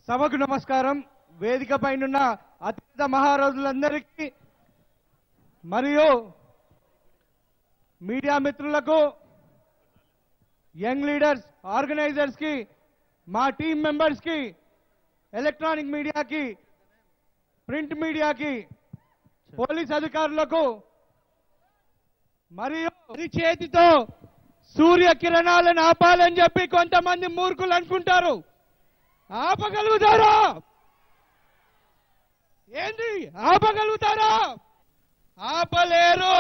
సభకు నమస్కారం వేదిక పైనున్న అత్యంత మహారాజులందరికీ మరియు మీడియా మిత్రులకు యంగ్ లీడర్స్ ఆర్గనైజర్స్ కి మా టీం మెంబర్స్ కి ఎలక్ట్రానిక్ మీడియాకి ప్రింట్ మీడియాకి పోలీస్ అధికారులకు మరియు ఈ చేతితో సూర్య కిరణాలను ఆపాలని చెప్పి కొంతమంది మూర్ఖులు అనుకుంటారు ఆపగలుగుతారా ఏంది ఆపగలుగుతారా ఆపలేరు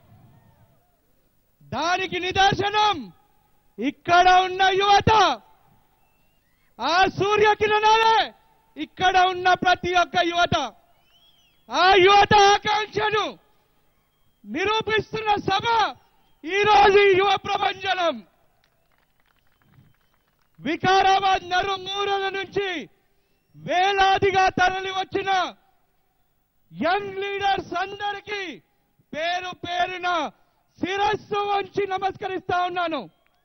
దానికి నిదర్శనం ఇక్కడ ఉన్న యువత ఆ సూర్య కిరణాలే ఇక్కడ ఉన్న ప్రతి ఒక్క యువత ఆ యువత ఆకాంక్షను నిరూపిస్తున్న సభ ఈ రోజు ఈ యువ ప్రపంచనం వికారాబాద్ నరుమూరల నుంచి వేలాదిగా తరలి వచ్చిన యంగ్ లీడర్స్ అందరికీ పేరు పేరున శిరస్సు వంచి నమస్కరిస్తా ఉన్నాను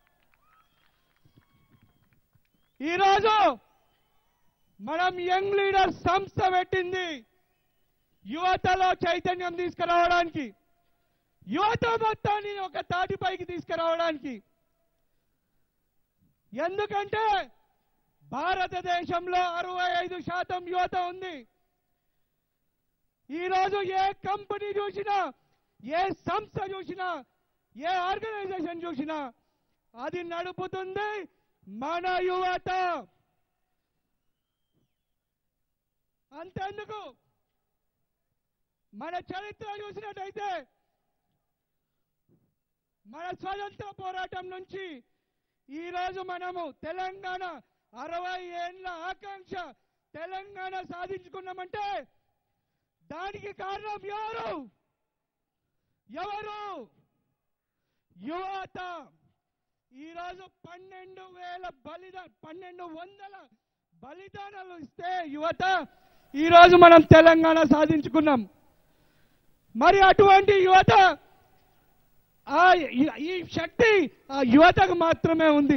ఈరోజు మనం యంగ్ లీడర్స్ సంస్థ పెట్టింది యువతలో చైతన్యం తీసుకురావడానికి యువత మొత్తాన్ని ఒక తాటిపైకి తీసుకురావడానికి ఎందుకంటే భారతదేశంలో అరవై ఐదు శాతం యువత ఉంది ఈరోజు ఏ కంపెనీ చూసినా ఏ సంస్థ చూసినా ఏ ఆర్గనైజేషన్ చూసినా అది నడుపుతుంది మన యువత అంతెందుకు మన చరిత్ర చూసినట్టయితే మన స్వతంత్ర పోరాటం నుంచి ఈ రోజు మనము తెలంగాణ అరవై ఏళ్ళ ఆకాంక్ష తెలంగాణ సాధించుకున్నామంటే దానికి కారణం ఎవరు ఎవరు యువత ఈరోజు పన్నెండు వేల బలిదా పన్నెండు వందల బలిదానాలు ఇస్తే యువత ఈరోజు మనం తెలంగాణ సాధించుకున్నాం మరి అటువంటి యువత ఆ ఈ- ఈ శక్తి ఆ యువతకు మాత్రమే ఉంది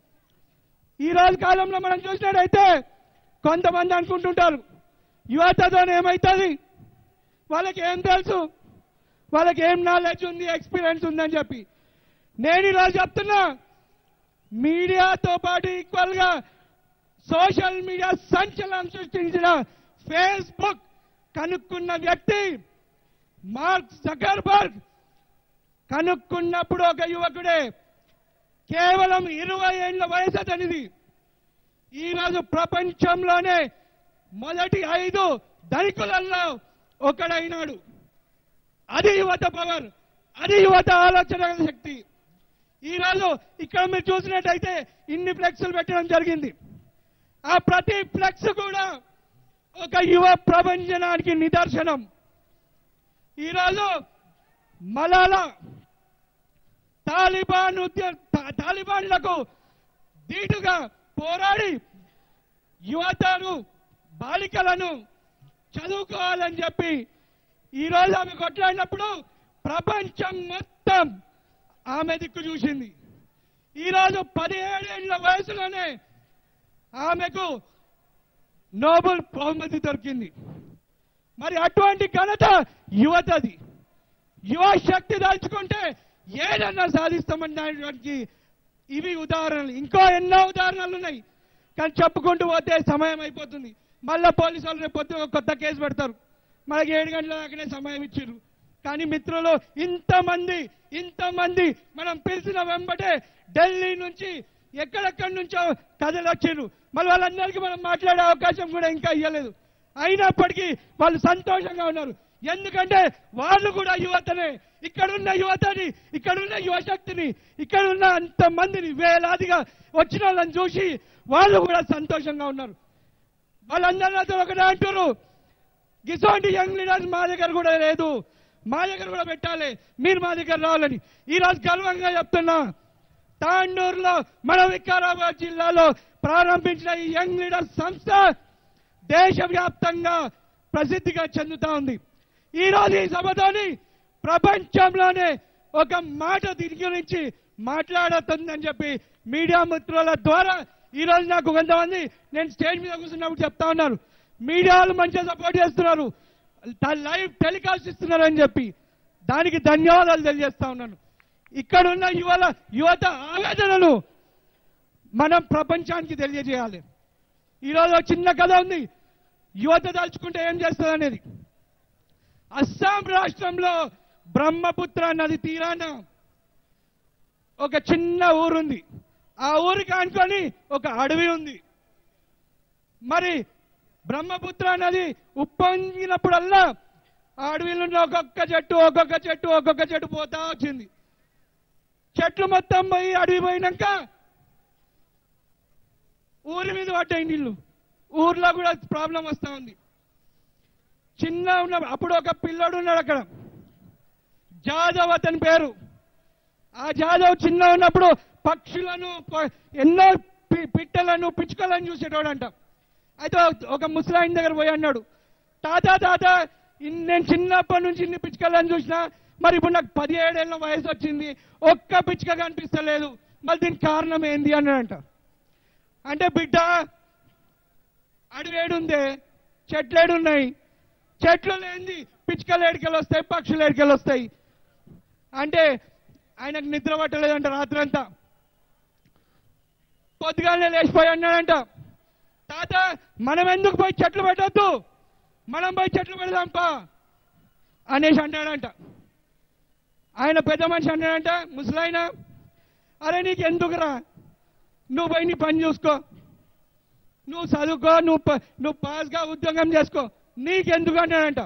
ఈ రోజు కాలంలో మనం చూసినట్టయితే కొంతమంది అనుకుంటుంటారు యువతతో ఏమవుతుంది వాళ్ళకి ఏం తెలుసు వాళ్ళకి ఏం నాలెడ్జ్ ఉంది ఎక్స్పీరియన్స్ ఉందని చెప్పి నేను ఈరోజు చెప్తున్నా మీడియాతో పాటు ఈక్వల్ గా సోషల్ మీడియా సంచలనం సృష్టించిన ఫేస్బుక్ కనుక్కున్న వ్యక్తి మార్క్ జకర్బర్గ్ కనుక్కున్నప్పుడు ఒక యువకుడే కేవలం ఇరవై ఏళ్ల వయసు అతనిది ఈరోజు ప్రపంచంలోనే మొదటి ఐదు ధనికులలో ఒకడైనాడు అది యువత పవర్ అది యువత ఆలోచన శక్తి ఈరోజు ఇక్కడ మీరు చూసినట్టయితే ఇన్ని ఫ్లెక్స్లు పెట్టడం జరిగింది ఆ ప్రతి ఫ్లెక్స్ కూడా ఒక యువ ప్రపంచనానికి నిదర్శనం ఈరోజు మలాలా తాలిబాన్ ఉద్య తా- తాలిబాన్లకు ధీటుగా పోరాడి యువతను బాలికలను చదువుకోవాలని చెప్పి ఈ రోజు ఆమె కొట్లాడినప్పుడు ప్రపంచం మొత్తం ఆమె దిక్కు చూసింది ఈరోజు పదిహేడేళ్ల వయసులోనే ఆమెకు నోబెల్ బహుమతి దొరికింది మరి అటువంటి ఘనత యువతది యువ శక్తి దాల్చుకుంటే ఏదన్నా సాధిస్తామన్నడానికి ఇవి ఉదాహరణలు ఇంకో ఎన్నో ఉదాహరణలు ఉన్నాయి కానీ చెప్పుకుంటూ పోతే సమయం అయిపోతుంది మళ్ళా పోలీసు వాళ్ళు రేపు పొద్దున ఒక కొత్త కేసు పెడతారు మనకి ఏడు గంటల దాకానే సమయం ఇచ్చారు కానీ మిత్రులు ఇంతమంది ఇంతమంది మనం పిలిచిన వెంబటే ఢిల్లీ నుంచి ఎక్కడెక్కడి నుంచో కథలు వచ్చారు మళ్ళీ వాళ్ళందరికీ మనం మాట్లాడే అవకాశం కూడా ఇంకా ఇవ్వలేదు అయినప్పటికీ వాళ్ళు సంతోషంగా ఉన్నారు ఎందుకంటే వాళ్ళు కూడా యువతనే ఇక్కడున్న యువతని ఇక్కడున్న యువశక్తిని ఇక్కడున్న అంత మందిని వేలాదిగా వచ్చిన వాళ్ళని చూసి వాళ్ళు కూడా సంతోషంగా ఉన్నారు వాళ్ళందరూ నాతో ఒకటే అంటారు గిసోంటి యంగ్ లీడర్స్ మా దగ్గర కూడా లేదు మా దగ్గర కూడా పెట్టాలి మీరు మా దగ్గర రావాలని ఈ రోజు గర్వంగా చెప్తున్నా తాండూరులో మన వికారాబాద్ జిల్లాలో ప్రారంభించిన ఈ యంగ్ లీడర్స్ సంస్థ దేశవ్యాప్తంగా ప్రసిద్ధిగా చెందుతా ఉంది ఈ రోజు ఈ సభతోని ప్రపంచంలోనే ఒక మాట దీని గురించి మాట్లాడుతుందని చెప్పి మీడియా మిత్రుల ద్వారా ఈ రోజు నాకు కొంతమంది నేను స్టేజ్ మీద కూర్చున్నప్పుడు చెప్తా ఉన్నారు మీడియాలు మంచిగా సపోర్ట్ చేస్తున్నారు త- లైవ్ టెలికాస్ట్ ఇస్తున్నారు అని చెప్పి దానికి ధన్యవాదాలు తెలియజేస్తా ఉన్నాను ఇక్కడ ఉన్న యువల యువత ఆవేదనను మనం ప్రపంచానికి తెలియజేయాలి ఈరోజు ఒక చిన్న కథ ఉంది యువత తలుచుకుంటే ఏం చేస్తుంది అనేది అస్సాం రాష్ట్రంలో బ్రహ్మపుత్ర నది తీరాన ఒక చిన్న ఊరుంది ఆ ఊరికి ఆనుకొని ఒక అడవి ఉంది మరి బ్రహ్మపుత్ర నది ఉప్పొంగినప్పుడల్లా ఆ అడవిలో ఉన్న ఒక్కొక్క చెట్టు ఒక్కొక్క చెట్టు ఒక్కొక్క చెట్టు పోతా వచ్చింది చెట్లు మొత్తం పోయి అడవి పోయినాక ఊరి మీద పడ్డాయి నీళ్లు ఊర్లో కూడా ప్రాబ్లం వస్తా ఉంది చిన్న ఉన్న అప్పుడు ఒక పిల్లోడు ఉన్నాడు అక్కడ జాదవ్ అతని పేరు ఆ జాదవ్ చిన్న ఉన్నప్పుడు పక్షులను ప- ఎన్నో పి- పిట్టలను పిచ్చుకలను చూసేటోడంట అయితే ఒక- ఒక ముసలాయిన దగ్గర పోయి అన్నాడు తాత తాత ఇన్- నేను చిన్నప్పటి నుంచి ఇన్ని పిచ్చుకలను చూసినా మరి ఇప్పుడు నాకు పదిహేడేళ్ల వయసు వచ్చింది ఒక్క పిచ్చుక కనిపిస్తలేదు మరి దీనికి కారణం ఏంది అన్నాడంట అంటే బిడ్డ అడవేడుందే చెట్లేడున్నాయి చెట్లు లేనిది పిచ్చుకలు ఏడికలు వస్తాయి పక్షులు ఏడికలు వస్తాయి అంటే ఆయనకు నిద్ర పట్టలేదంట రాత్రంతా పొద్దుగానే లేచిపోయి అన్నాడంట తాత మనం ఎందుకు పోయి చెట్లు పెట్టొద్దు మనం పోయి చెట్లు పెడదాంపా అనేసి అన్నాడంట ఆయన పెద్ద మనిషి అన్నాడంట ముసలాయన అరే నీకు ఎందుకురా నువ్వు పోయి నీ పని చూసుకో నువ్వు చదువుకో నువ్వు ప- నువ్వు పాస్గా ఉద్యోగం చేసుకో నీకెందుకు అన్నాడంట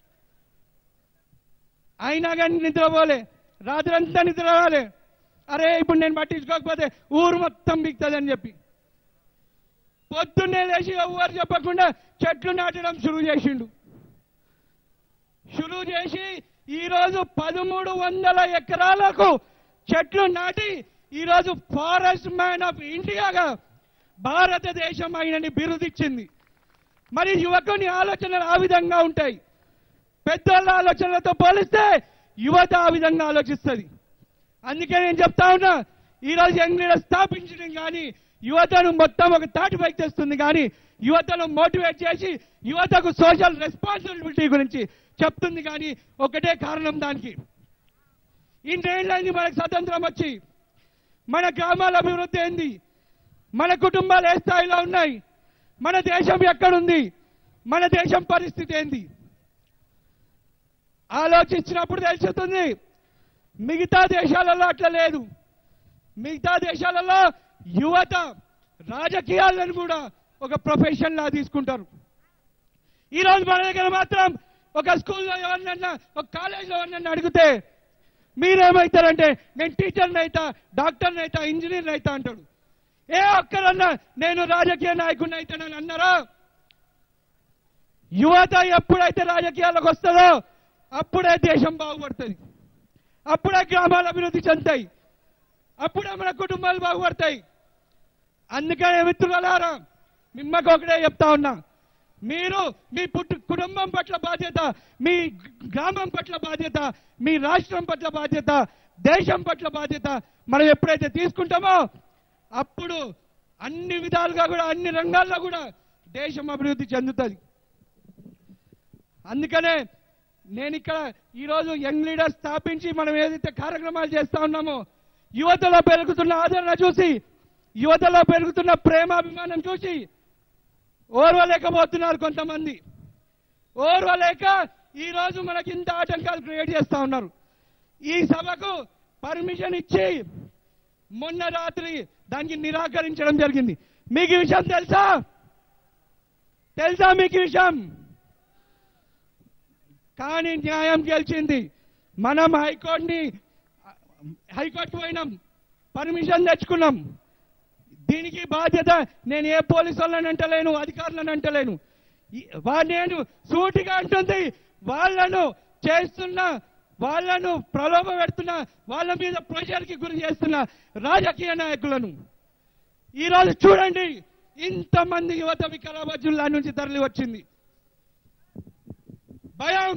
అయినా కానీ నిద్రపోలే రాత్రి అంతా నిద్ర రాలే అరే ఇప్పుడు నేను పట్టించుకోకపోతే ఊరు మొత్తం బిగుతుందని చెప్పి పొద్దున్నే లేచి ఎవ్వరు చెప్పకుండా చెట్లు నాటడం షురువు చేసిండు షురువు చేసి ఈరోజు పదమూడు వందల ఎకరాలకు చెట్లు నాటి ఈరోజు ఫారెస్ట్ మ్యాన్ ఆఫ్ ఇండియాగా భారతదేశం ఆయనని బిరుదిచ్చింది మరి యువకుని ఆలోచనలు ఆ విధంగా ఉంటాయి పెద్దోళ్ళ ఆలోచనలతో పోలిస్తే యువత ఆ విధంగా ఆలోచిస్తుంది అందుకే నేను చెప్తా ఉన్నా ఈరోజు యంగ్ లీడర్ స్థాపించడం కానీ యువతను మొత్తం ఒక తాటిపైకి తెస్తుంది కానీ యువతను మోటివేట్ చేసి యువతకు సోషల్ రెస్పాన్సిబిలిటీ గురించి చెప్తుంది కానీ ఒకటే కారణం దానికి ఇన్నేళ్ళైంది మనకు స్వతంత్రం వచ్చి మన గ్రామాల అభివృద్ధి ఏంది మన కుటుంబాలు ఏ స్థాయిలో ఉన్నాయి మన దేశం ఎక్కడుంది మన దేశం పరిస్థితి ఏంది ఆలోచించినప్పుడు తెలుస్తుంది మిగతా దేశాలలో అట్లా లేదు మిగతా దేశాలలో యువత రాజకీయాలను కూడా ఒక ప్రొఫెషన్ లా తీసుకుంటారు ఈ రోజు మన దగ్గర మాత్రం ఒక స్కూల్లో ఎవరినన్నా ఒక కాలేజీలో ఎవరినన్నా అడిగితే మీరేమవుతారంటే నేను టీచర్ని అయితా డాక్టర్ని అయితా ఇంజనీర్ని అయితా అంటాడు ఏ ఒక్కరన్నా నేను రాజకీయ నాయకుడిని అయితానని అన్నారా యువత ఎప్పుడైతే రాజకీయాలకు వస్తుందో అప్పుడే దేశం బాగుపడుతుంది అప్పుడే గ్రామాలు అభివృద్ధి చెందుతాయి అప్పుడే మన కుటుంబాలు బాగుపడతాయి అందుకనే మిత్రులారా మిమ్మకు ఒకటే చెప్తా ఉన్నా మీరు మీ పుట్టు కుటుంబం పట్ల బాధ్యత మీ గ్రామం పట్ల బాధ్యత మీ రాష్ట్రం పట్ల బాధ్యత దేశం పట్ల బాధ్యత మనం ఎప్పుడైతే తీసుకుంటామో అప్పుడు అన్ని విధాలుగా కూడా అన్ని రంగాల్లో కూడా దేశం అభివృద్ధి చెందుతుంది అందుకనే నేను ఇక్కడ ఈరోజు యంగ్ లీడర్ స్థాపించి మనం ఏదైతే కార్యక్రమాలు చేస్తా ఉన్నామో యువతలో పెరుగుతున్న ఆదరణ చూసి యువతలో పెరుగుతున్న ప్రేమాభిమానం చూసి ఓర్వలేకపోతున్నారు కొంతమంది ఓర్వలేక ఈ రోజు మనకి ఇంత ఆటంకాలు క్రియేట్ చేస్తా ఉన్నారు ఈ సభకు పర్మిషన్ ఇచ్చి మొన్న రాత్రి దానికి నిరాకరించడం జరిగింది మీకు ఈ విషయం తెలుసా తెలుసా మీకు ఈ విషయం కానీ న్యాయం గెలిచింది మనం హైకోర్టుని హైకోర్టు పోయినాం పర్మిషన్ తెచ్చుకున్నాం దీనికి బాధ్యత నేను ఏ పోలీసు వాళ్ళని అంటలేను అధికారులను అంటలేను ఈ- వా- నేను సూటిగా అంటుంది వాళ్ళను చేస్తున్న వాళ్ళను ప్రలోభ పెడుతున్న వాళ్ళ మీద ప్రెషర్కి గురి చేస్తున్న రాజకీయ నాయకులను ఈరోజు చూడండి ఇంతమంది యువత వికారాబాద్ జిల్లా నుంచి తరలి వచ్చింది భయం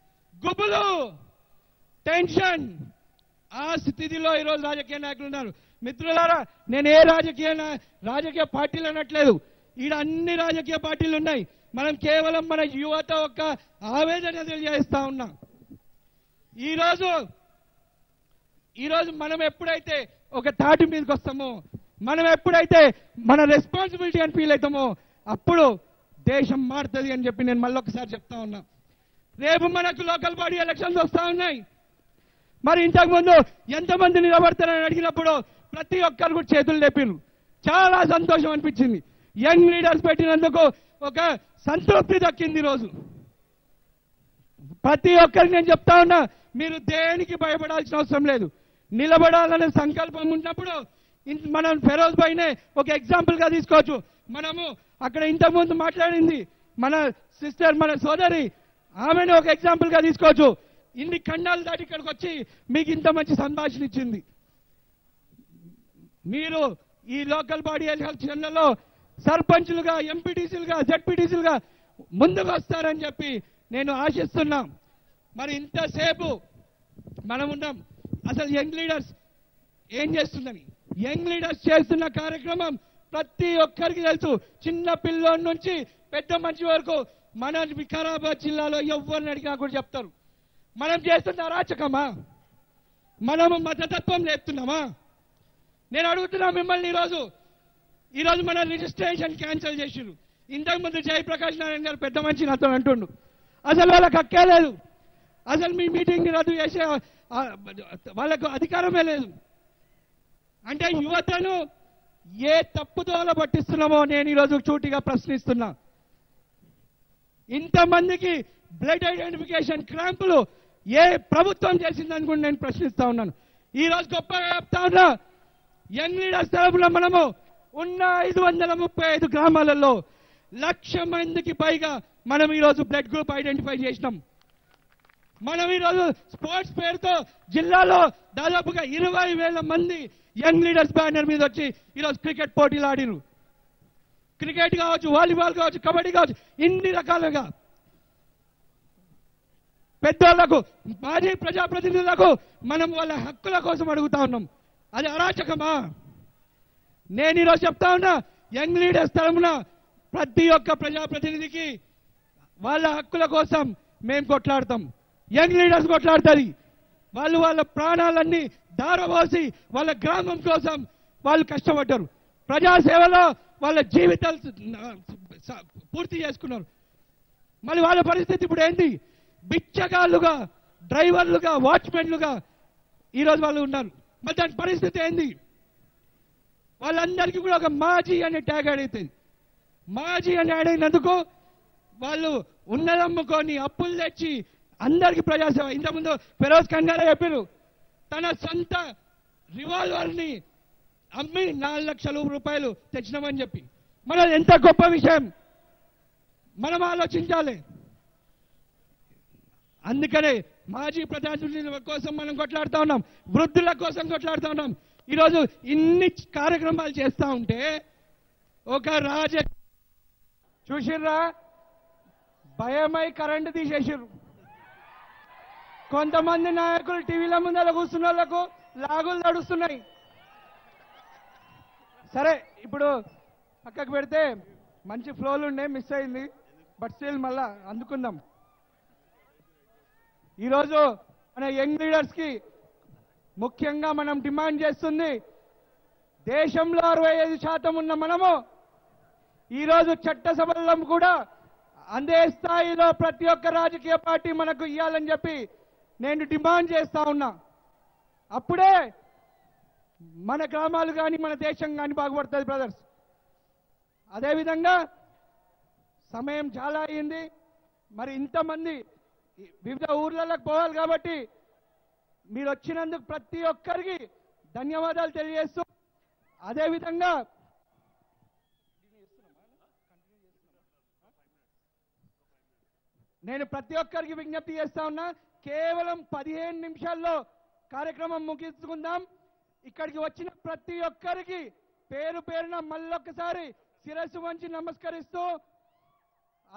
గుబులు టెన్షన్ ఆ స్థితిలో ఈరోజు రాజకీయ నాయకులు ఉన్నారు మిత్రులారా నేను ఏ రాజకీయ నా- రాజకీయ పార్టీలు అనట్లేదు ఈడ అన్ని రాజకీయ పార్టీలు ఉన్నాయి మనం కేవలం మన యువత యొక్క ఆవేదన తెలియజేస్తా ఉన్నాం ఈరోజు ఈరోజు మనం ఎప్పుడైతే ఒక తాటి మీదకి వస్తామో మనం ఎప్పుడైతే మన రెస్పాన్సిబిలిటీ అని ఫీల్ అవుతామో అప్పుడు దేశం మారుతుంది అని చెప్పి నేను మళ్ళొకసారి చెప్తా ఉన్నా రేపు మనకు లోకల్ బాడీ ఎలక్షన్స్ వస్తా ఉన్నాయి మరి ఇంతకు ముందు ఎంతమంది నిలబడతారని అడిగినప్పుడు ప్రతి ఒక్కరు కూడా చేతులు లేపిరు చాలా సంతోషం అనిపించింది యంగ్ లీడర్స్ పెట్టినందుకు ఒక సంతృప్తి దక్కింది ఈ రోజు ప్రతి ఒక్కరికి నేను చెప్తా ఉన్నా మీరు దేనికి భయపడాల్సిన అవసరం లేదు నిలబడాలనే సంకల్పం ఉన్నప్పుడు ఇన్- మనం ఫెరోజ్ పైనే ఒక ఎగ్జాంపుల్ గా తీసుకోవచ్చు మనము అక్కడ ఇంతకుముందు మాట్లాడింది మన సిస్టర్ మన సోదరి ఆమెను ఒక ఎగ్జాంపుల్ గా తీసుకోవచ్చు ఇన్ని ఖండాలు దాటి ఇక్కడికి వచ్చి మీకు ఇంత మంచి సంభాషణ ఇచ్చింది మీరు ఈ లోకల్ బాడీ ఎలక్షన్లలో సర్పంచ్లుగా ఎంపీటీసీలుగా జెడ్పీటీసీలుగా ముందుకు వస్తారని చెప్పి నేను ఆశిస్తున్నా మరి ఇంతసేపు మనం ఉన్నాం అసలు యంగ్ లీడర్స్ ఏం చేస్తుందని యంగ్ లీడర్స్ చేస్తున్న కార్యక్రమం ప్రతి ఒక్కరికి తెలుసు చిన్న పిల్లోడి నుంచి పెద్ద మనిషి వరకు మన వికారాబాద్ జిల్లాలో ఎవరిని అడిగినా కూడా చెప్తారు మనం చేస్తున్న అరాచకమా మనము మతతత్వం లేపుతున్నామా నేను అడుగుతున్నా మిమ్మల్ని ఈరోజు ఈరోజు మన రిజిస్ట్రేషన్ క్యాన్సిల్ చేసిర్రు ఇంతకు ముందు జయప్రకాష్ నారాయణ గారు పెద్ద మనిషి నాతో అంటుండు అసలు వాళ్ళకి హక్కే లేదు అసలు మీ మీటింగ్ రద్దు చేసే ఆ, వాళ్ళకు అధికారమే లేదు అంటే యువతను ఏ తప్పుదోల పట్టిస్తున్నామో నేను ఈరోజు చూటిగా ప్రశ్నిస్తున్నా ఇంతమందికి బ్లడ్ ఐడెంటిఫికేషన్ క్రాంపులు ఏ ప్రభుత్వం చేసిందని కూడా నేను ప్రశ్నిస్తా ఉన్నాను ఈ రోజు గొప్పగా చెప్తా ఉన్నా యంగ్ లీడర్స్ తరఫున మనము ఉన్న ఐదు వందల ముప్పై ఐదు గ్రామాలలో లక్ష మందికి పైగా మనం ఈరోజు బ్లడ్ గ్రూప్ ఐడెంటిఫై చేసినాం మనం ఈరోజు స్పోర్ట్స్ పేరుతో జిల్లాలో దాదాపుగా ఇరవై వేల మంది యంగ్ లీడర్స్ బ్యానర్ మీద వచ్చి ఈరోజు క్రికెట్ పోటీలు ఆడిరు క్రికెట్ కావచ్చు వాలీబాల్ కావచ్చు కబడ్డీ కావచ్చు ఇన్ని రకాలుగా పెద్దోళ్లకు మాజీ ప్రజాప్రతినిధులకు మనం వాళ్ళ హక్కుల కోసం అడుగుతా ఉన్నాం అది అరాచకమా నేను ఈరోజు చెప్తా ఉన్నా యంగ్ లీడర్స్ తరమున ప్రతి ఒక్క ప్రజాప్రతినిధికి వాళ్ళ హక్కుల కోసం మేము కొట్లాడతాం యంగ్ లీడర్స్ కొట్లాడతారు వాళ్ళు వాళ్ళ ప్రాణాలన్నీ దారబోసి వాళ్ళ గ్రామం కోసం వాళ్ళు కష్టపడ్డారు ప్రజాసేవలో వాళ్ళ జీవితాలు స- పూర్తి చేసుకున్నారు మరి వాళ్ళ పరిస్థితి ఇప్పుడు ఏంటి బిచ్చగాళ్ళుగా డ్రైవర్లుగా వాచ్మెన్లుగా ఈరోజు వాళ్ళు ఉన్నారు మరి దాని పరిస్థితి ఏంది వాళ్ళందరికీ కూడా ఒక మాజీ అనే ట్యాగ్ యాడ్ అవుతుంది మాజీ అని యాడ్ అయినందుకు వాళ్ళు ఉన్నదమ్ముకొని అప్పులు తెచ్చి అందరికి ప్రజాసేవ ఇంతకుముందు ఫెరోజ్ ఖాన్ గారే చెప్పారు తన సొంత రివాల్వర్ని అమ్మి నాలుగు లక్షల రూపాయలు తెచ్చినామని చెప్పి మన ఎంత గొప్ప విషయం మనం ఆలోచించాలి అందుకనే మాజీ ప్రజాప్రతినిధుల కోసం మనం కొట్లాడుతా ఉన్నాం వృద్ధుల కోసం కొట్లాడుతా ఉన్నాం ఈరోజు ఇన్ని కార్యక్రమాలు చేస్తా ఉంటే ఒక రాజ చూసిర్రా భయమై కరెంటు తీసేసిర్రు కొంతమంది నాయకులు టీవీల ముందర కూర్చున్న వాళ్ళకు లాగులు నడుస్తున్నాయి సరే ఇప్పుడు పక్కకు పెడితే మంచి ఫ్లోలు ఉండే మిస్ అయింది బట్ స్టిల్ మళ్ళా అందుకుందాం ఈరోజు మన యంగ్ లీడర్స్ కి ముఖ్యంగా మనం డిమాండ్ చేస్తుంది దేశంలో అరవై ఐదు శాతం ఉన్న మనము ఈరోజు చట్టసభల్లో కూడా అందే స్థాయిలో ప్రతి ఒక్క రాజకీయ పార్టీ మనకు ఇవ్వాలని చెప్పి నేను డిమాండ్ చేస్తా ఉన్నా అప్పుడే మన గ్రామాలు కానీ మన దేశం కానీ బాగుపడుతుంది బ్రదర్స్ అదేవిధంగా సమయం చాలా అయింది మరి ఇంతమంది వివిధ ఊర్లలోకి పోవాలి కాబట్టి మీరు వచ్చినందుకు ప్రతి ఒక్కరికి ధన్యవాదాలు తెలియజేస్తూ అదేవిధంగా నేను ప్రతి ఒక్కరికి విజ్ఞప్తి చేస్తా ఉన్నా కేవలం పదిహేను నిమిషాల్లో కార్యక్రమం ముగించుకుందాం ఇక్కడికి వచ్చిన ప్రతి ఒక్కరికి పేరు పేరున మళ్ళొక్కసారి శిరస్సు వంచి నమస్కరిస్తూ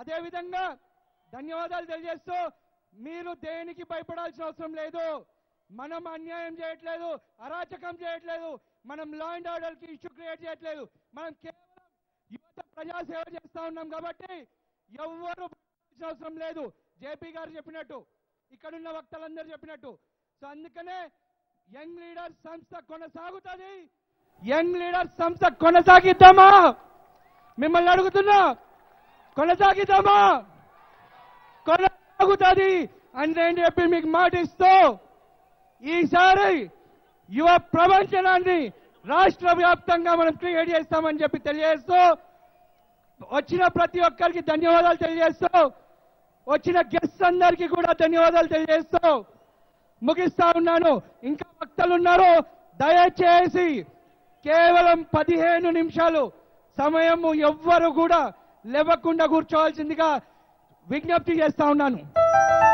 అదేవిధంగా ధన్యవాదాలు తెలియజేస్తూ మీరు దేనికి భయపడాల్సిన అవసరం లేదు మనం అన్యాయం చేయట్లేదు అరాచకం చేయట్లేదు మనం లా అండ్ ఆర్డర్ కి ఇష్యూ క్రియేట్ చేయట్లేదు మనం కేవలం యువత ప్రజాసేవ చేస్తా ఉన్నాం కాబట్టి ఎవ్వరు భయపడాల్సిన అవసరం లేదు జేపీ గారు చెప్పినట్టు ఇక్కడున్న వక్తలందరూ చెప్పినట్టు సో అందుకనే యంగ్ లీడర్ సంస్థ కొనసాగుతుంది యంగ్ లీడర్ సంస్థ కొనసాగిద్దామా మిమ్మల్ని అడుగుతున్నా కొనసాగిద్దామా కొనసాగుతుంది అని నేను చెప్పి మీకు మాట ఇస్తూ ఈసారి యువ ప్రపంచనాన్ని రాష్ట్ర వ్యాప్తంగా మనం క్రియేట్ చేస్తామని చెప్పి తెలియజేస్తూ వచ్చిన ప్రతి ఒక్కరికి ధన్యవాదాలు తెలియజేస్తూ వచ్చిన గెస్ట్ అందరికీ కూడా ధన్యవాదాలు తెలియజేస్తూ ముగిస్తా ఉన్నాను ఇంకా వక్తలు ఉన్నారు దయచేసి కేవలం పదిహేను నిమిషాలు సమయము ఎవ్వరు కూడా లేవకుండా కూర్చోవాల్సిందిగా విజ్ఞప్తి చేస్తా ఉన్నాను